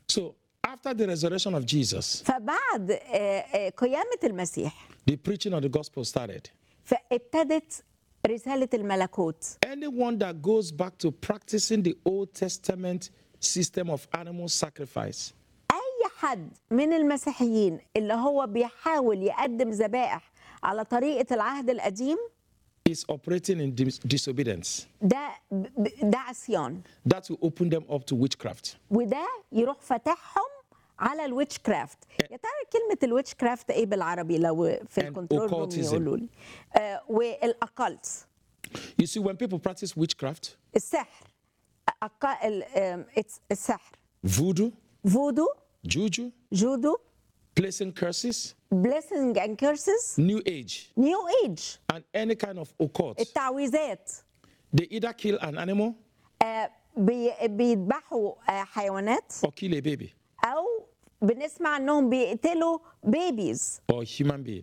So after the resurrection of Jesus, فبعد آه، آه، قيامة المسيح the preaching of the gospel started. فابتدت رسالة الملكوت Anyone that goes back to practicing the Old Testament system of animal sacrifice أي حد من المسيحيين اللي هو بيحاول يقدم ذبائح على طريقة العهد القديم is operating in dis- disobedience. ده ب- ده عصيان That will open them up to witchcraft. وده يروح فاتحهم على الويتش كرافت يا ترى كلمة الويتش كرافت ايه بالعربي لو في And الكنترول روم occultism. يقولوا لي آه والاكالت You see, when people practice witchcraft, السحر أك... ال... آم، it's- السحر voodoo, فودو juju, جودو placing curses, blessing and curses new age, نيو ايج and any kind of occult, التعويذات they either kill an animal آه، بي... بيذبحوا آه، حيوانات or kill a baby او بنسمع انهم بيقتلوا بيبيز or human being,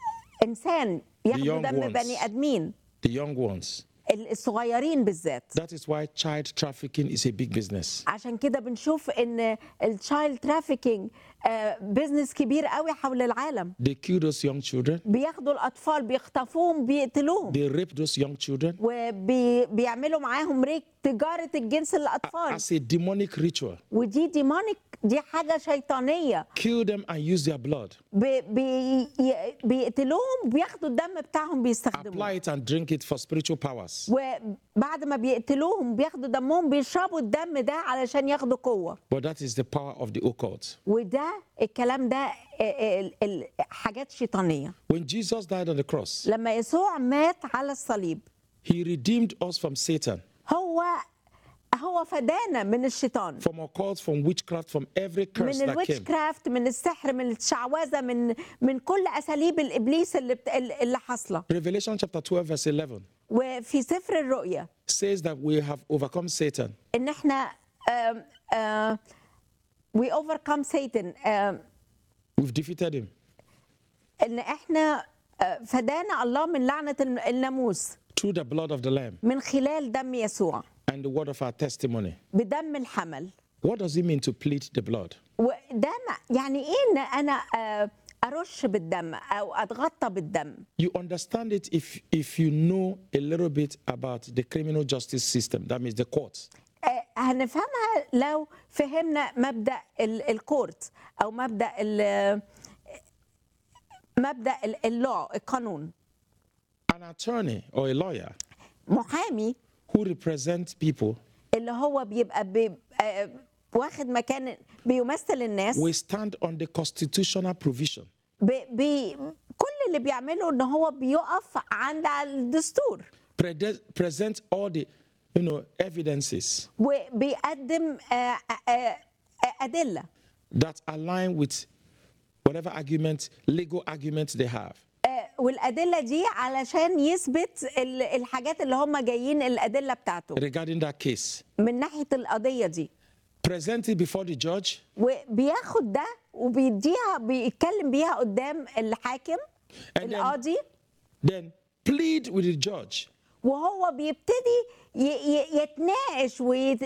انسان ياخدوا young دم ones. بني ادمين the young ones. الصغيرين بالذات That is why child trafficking is a big business. عشان كده بنشوف ان التشايلد ترافيكينج بزنس كبير قوي حول العالم They kill those young children, بياخدوا الاطفال بيخطفوهم بيقتلوهم they rape those young children وبيعملوا معاهم ريك تجاره الجنس للاطفال as a demonic ritual. ودي ديمونيك دي حاجه شيطانيه Kill them and use their blood. بي بي ي- بيقتلوهم بياخدوا الدم بتاعهم بيستخدموه Apply it and drink it for spiritual powers. وبعد ما بيقتلوهم بياخدوا دمهم بيشربوا الدم ده علشان ياخدوا قوه But that is the power of the occult. وده الكلام ده آه، ال- ال- حاجات شيطانيه When Jesus died on the cross, لما يسوع مات على الصليب he redeemed us from Satan, هو هو فدانا من الشيطان from occult, from witchcraft, from every curse من that الويتش came. كرافت من السحر من الشعوذه من من كل اساليب الابليس اللي بت... اللي حاصله Revelation chapter 12, verse 11 وفي سفر الرؤيا says that we have overcome Satan ان احنا آم، آه، we overcome Satan آم، We've defeated him ان احنا آه، فدانا الله من لعنه الم- الناموس through the blood of the Lamb من خلال دم يسوع and the word of our testimony. بدم الحمل What does it mean to plead the blood? وده ما- يعني ايه ان انا آه، ارش بالدم او اتغطى بالدم You understand it if, if you know a little bit about the criminal justice system, that means the courts. آه، هنفهمها لو فهمنا مبدا ال- الكورت او مبدا ال- مبدا ال- اللو القانون An attorney or a lawyer محامي who represents people اللي هو بيبقى بي آه، واخد مكان بيمثل الناس will stand on the constitutional provision بي بي كل اللي بيعمله ان هو بيقف عند الدستور prede- present all the you know evidences وبيقدم آه، آه، آه، ادله that align with whatever argument legal argument they have آه، والادله دي علشان يثبت ال- الحاجات اللي هم جايين الادله بتاعته regarding that case من ناحيه القضيه دي present it before the judge وبياخد ده وبيديها بيتكلم بيها قدام الحاكم And then- القاضي then plead with the judge وهو بيبتدي ي- ي- يتناقش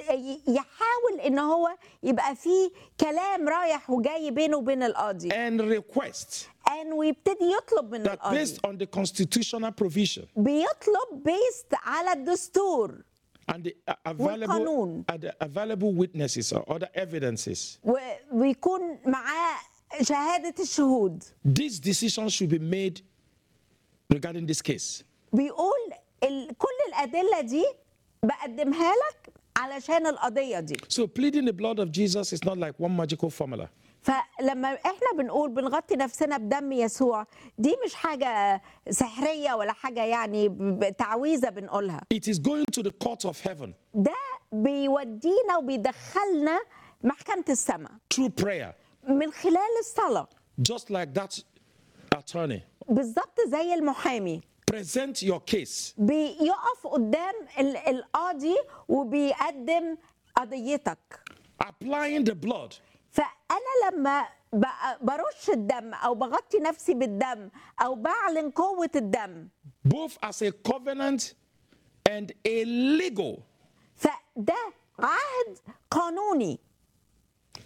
ويحاول ان هو يبقى فيه كلام رايح وجاي بينه وبين القاضي and request ان ويبتدي يطلب من that القاضي based on the constitutional provision بيطلب بيست على الدستور and the uh, available والقانون. and the available witnesses or other evidences و- ويكون معاه شهاده الشهود these decisions should be made regarding this case بيقول ال- كل الادله دي بقدمها لك علشان القضيه دي so pleading the blood of jesus is not like one magical formula فلما احنا بنقول بنغطي نفسنا بدم يسوع دي مش حاجه سحريه ولا حاجه يعني ب- ب- تعويذه بنقولها it is going to the court of heaven ده بيودينا وبيدخلنا محكمه السماء through prayer من خلال الصلاه just like that attorney بالظبط زي المحامي present your case بيقف قدام ال- القاضي وبيقدم قضيتك applying the blood فانا لما ب- برش الدم او بغطي نفسي بالدم او بعلن قوه الدم both as a covenant and a legal فده عهد قانوني